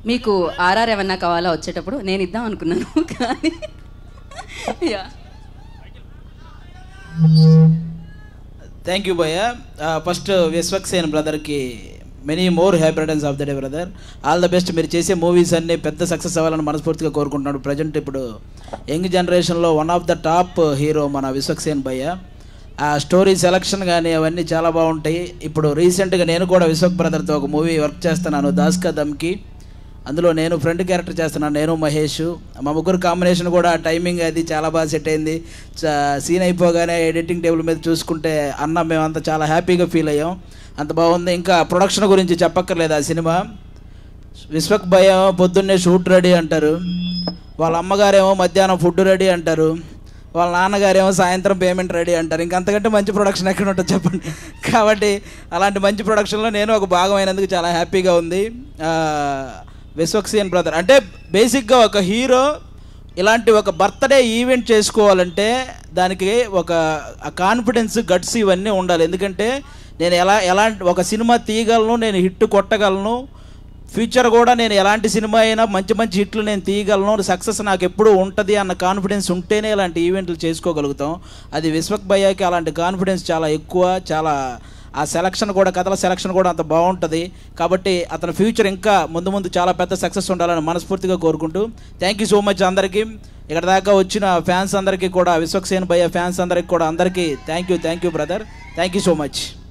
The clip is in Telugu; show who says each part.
Speaker 1: మీకు ఆర్ఆర్ ఏమన్నా కావాలా వచ్చేటప్పుడు నేను ఇద్దాం అనుకున్నాను కానీ యా
Speaker 2: థ్యాంక్ యూ భయ్య ఫస్ట్ విశ్వక్సేన్ బ్రదర్కి many more happy returns of the day brother all the best మీరు చేసే మూవీస్ అన్నీ పెద్ద సక్సెస్ అవ్వాలని మనస్ఫూర్తిగా కోరుకుంటున్నాడు ప్రజెంట్ ఇప్పుడు యంగ్ జనరేషన్లో one of the top hero మన విశ్వక్సేన్ భయ్య ఆ స్టోరీ సెలక్షన్ కానీ అవన్నీ చాలా బాగుంటాయి ఇప్పుడు రీసెంట్గా నేను కూడా విశ్వక్ బ్రదర్తో ఒక మూవీ వర్క్ చేస్తున్నాను దాస్కా దమ్కి అందులో నేను ఫ్రెండ్ క్యారెక్టర్ చేస్తున్నాను నేను మహేష్ మా ముగ్గురు కాంబినేషన్ కూడా టైమింగ్ అది చాలా బాగా సెట్ అయింది సీన్ అయిపోగానే ఎడిటింగ్ టేబుల్ మీద చూసుకుంటే అన్న మేమంతా చాలా హ్యాపీగా ఫీల్ అయ్యాం అంత బాగుంది ఇంకా ప్రొడక్షన్ గురించి చెప్పక్కర్లేదు ఆ సినిమా విశ్వక్ భయం పొద్దున్నే షూట్ రెడీ అంటారు వాళ్ళ అమ్మగారేమో మధ్యాహ్నం ఫుడ్ రెడీ అంటారు వాళ్ళ నాన్నగారేమో సాయంత్రం పేమెంట్ రెడీ అంటారు ఇంకంతకంటే మంచి ప్రొడక్షన్ ఎక్కడ ఉంటుంది చెప్పండి కాబట్టి అలాంటి మంచి ప్రొడక్షన్లో నేను ఒక భాగం అయినందుకు చాలా హ్యాపీగా ఉంది ఆ, విశ్వక్సేన్ బ్రదర్ అంటే బేసిక్గా ఒక హీరో ఇలాంటి ఒక బర్త్డే ఈవెంట్ చేసుకోవాలంటే దానికి ఒక కాన్ఫిడెన్స్ గట్స్ ఇవన్నీ ఉండాలి ఎందుకంటే నేను ఎలా ఎలాంటి ఒక సినిమా తీయగలను నేను హిట్ కొట్టగలను ఫ్యూచర్ కూడా నేను ఎలాంటి సినిమా అయినా మంచి మంచి హిట్లు నేను తీయగలను సక్సెస్ నాకు ఎప్పుడూ ఉంటుంది అన్న కాన్ఫిడెన్స్ ఉంటేనే ఇలాంటి ఈవెంట్లు చేసుకోగలుగుతాం అది విశ్వక్ భయ్యాకి అలాంటి కాన్ఫిడెన్స్ చాలా ఎక్కువ చాలా ఆ సెలక్షన్ కూడా కథల సెలక్షన్ కూడా అంత బాగుంటుంది కాబట్టి అతని ఫ్యూచర్ ఇంకా ముందు ముందు చాలా పెద్ద సక్సెస్ ఉండాలని మనస్ఫూర్తిగా కోరుకుంటూ థ్యాంక్ యూ సో మచ్ అందరికీ ఇక్కడ దాకా వచ్చిన ఫ్యాన్స్ అందరికీ కూడా విశ్వక్సేన్ భయ్య ఫ్యాన్స్ అందరికీ కూడా అందరికీ thank you thank you brother thank you so much